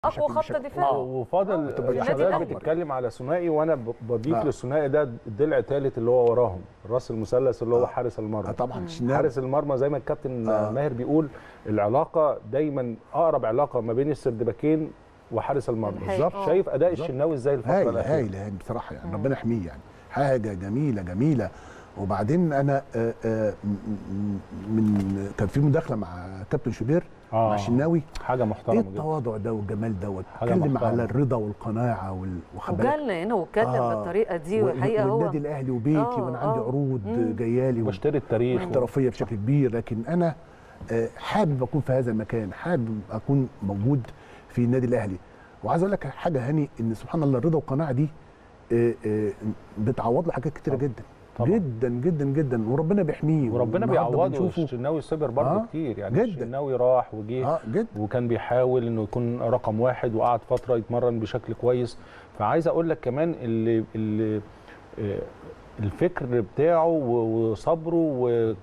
اقوى بشكل- خط بشكل- دفاع وفاضل تبقى النادي حضرتك الأهلي. بتتكلم على ثنائي وانا ب- بضيف آه. للثنائي ده الضلع الثالث اللي هو وراهم راس المثلث اللي هو حارس آه المرمى طبعا الشناوي حارس المرمى زي ما الكابتن آه. ماهر بيقول العلاقه دايما اقرب علاقه ما بين السردباكين وحارس المرمى الحقيقة. بالظبط شايف اداء بالظبط. الشناوي ازاي الفتره هايل الاخيره هايل هايل بصراحه يعني ربنا يحميه يعني حاجه جميله جميله وبعدين انا آه، آه، م- م- من كان في مداخله مع كابتن شوبير آه. مع الشناوي حاجه ايه محترمه جدا التواضع ده والجمال دوت حاجة اتكلم محترمة. على الرضا والقناعه وال- واخد بالك وجالنا هنا واتكلم آه. بالطريقه دي وال- والحقيقه هو والنادي الاهلي وبيتي آه، وانا عندي آه. عروض مم. جايالي بشتري التاريخ احترافيه بشكل كبير لكن انا آه، حابب اكون في هذا المكان حابب اكون موجود في النادي الاهلي وعايز اقول لك حاجه هاني ان سبحان الله الرضا والقناعه دي آه، آه، بتعوض له حاجات كتيره طبعا. جدا طبعا. جدا جدا جدا وربنا بيحميه وربنا والنهاردة بيعوضه بنشوفه- الشناوي صبر برضه آه، كتير يعني جدا. الشناوي راح وجه اه جدا وكان بيحاول انه يكون رقم واحد وقعد فتره يتمرن بشكل كويس فعايز اقول لك كمان اللي اللي آه، الفكر بتاعه و- وصبره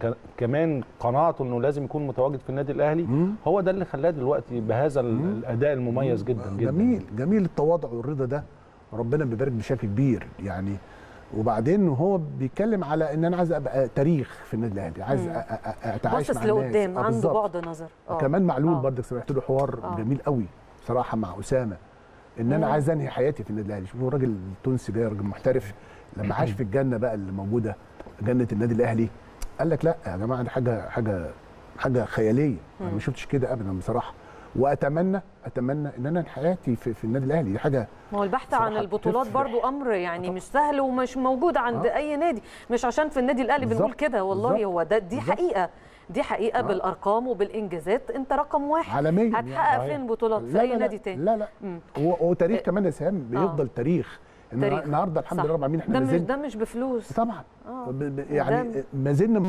وكمان قناعته انه لازم يكون متواجد في النادي الاهلي مم. هو ده اللي خلاه دلوقتي بهذا ال- مم. الاداء المميز جدا جدا جميل جميل التواضع والرضا ده ربنا بيبارك بشكل كبير يعني وبعدين هو بيتكلم على ان انا عايز ابقى تاريخ في النادي الاهلي عايز مم. أ- أ- أ- اتعايش باصص مع الناس لقدام آه، عنده بالظبط. بعد نظر اه كمان معلول آه. برضك سمعت له حوار آه. جميل قوي صراحه مع اسامه ان انا مم. عايز انهي حياتي في النادي الاهلي شوفوا الراجل التونسي ده راجل محترف لما عاش في الجنه بقى اللي موجوده جنه النادي الاهلي قال لك لا يا جماعه دي حاجه حاجه حاجه خياليه انا مم. ما شفتش كده ابدا بصراحه واتمنى اتمنى ان انا انهي حياتي في, في النادي الاهلي دي حاجه ما هو البحث عن صراحة البطولات تفرح. برضو امر يعني مش سهل ومش موجود عند آه. اي نادي مش عشان في النادي الاهلي بنقول بالظبط. كده والله بالظبط. هو ده دي بالظبط. حقيقه دي حقيقه آه. بالارقام وبالانجازات انت رقم واحد عالميا هتحقق صحيح. فين بطولات في اي نادي تاني لا لا مم. هو هو تاريخ آه. كمان يا سهام بيفضل تاريخ إن تاريخ. النهارده الحمد صح. لله رب العالمين احنا ده ما مش زلنا ده مش بفلوس طبعا اه ب- ب- ده- يعني ما زلنا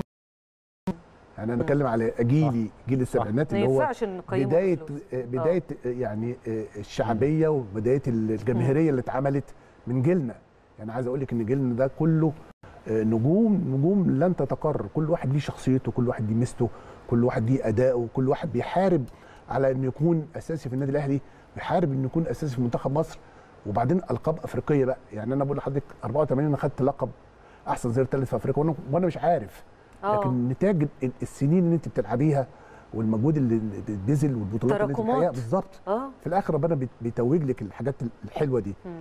يعني انا بتكلم على جيلي جيل السبعينات ما اللي هو ينفعش نقيمه بدايه بفلوس. بدايه يعني الشعبيه وبدايه الجماهيريه اللي اتعملت من جيلنا يعني عايز اقول لك ان جيلنا ده كله نجوم نجوم لن تتكرر كل واحد ليه شخصيته كل واحد ليه ميزته كل واحد ليه اداؤه كل واحد بيحارب على انه يكون اساسي في النادي الاهلي بيحارب انه يكون اساسي في منتخب مصر وبعدين القاب افريقيه بقى يعني انا بقول لحضرتك 84 انا خدت لقب احسن ظهير ثالث في افريقيا وانا وانا مش عارف آه. لكن نتاج ال- السنين اللي انت بتلعبيها والمجهود اللي اللي بيتبذل والبطولات اللي انت تراكمات. بتحققها بالظبط اه في الاخر ربنا بيت- بيتوج لك الحاجات الحلوه دي مم.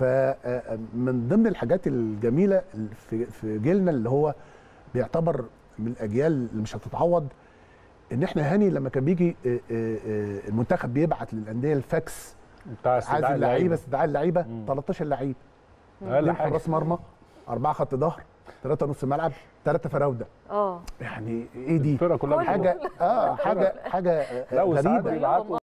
فمن ضمن الحاجات الجميله في في جيلنا اللي هو بيعتبر من الاجيال اللي مش هتتعوض ان احنا هاني لما كان بيجي آه، آه، آه، المنتخب بيبعت للانديه الفاكس بتاع عايز استدعاء اللعيبه استدعاء اللعيبه مم. 13 لعيب اقل اثنين حاجه حراس مرمى اربعه خط ظهر ثلاثه نص ملعب ثلاثه فراوده اه يعني ايه دي الفرقه كلها حاجه اه حاجه حاجه آه، لا وساعات غريبه بيبعتوا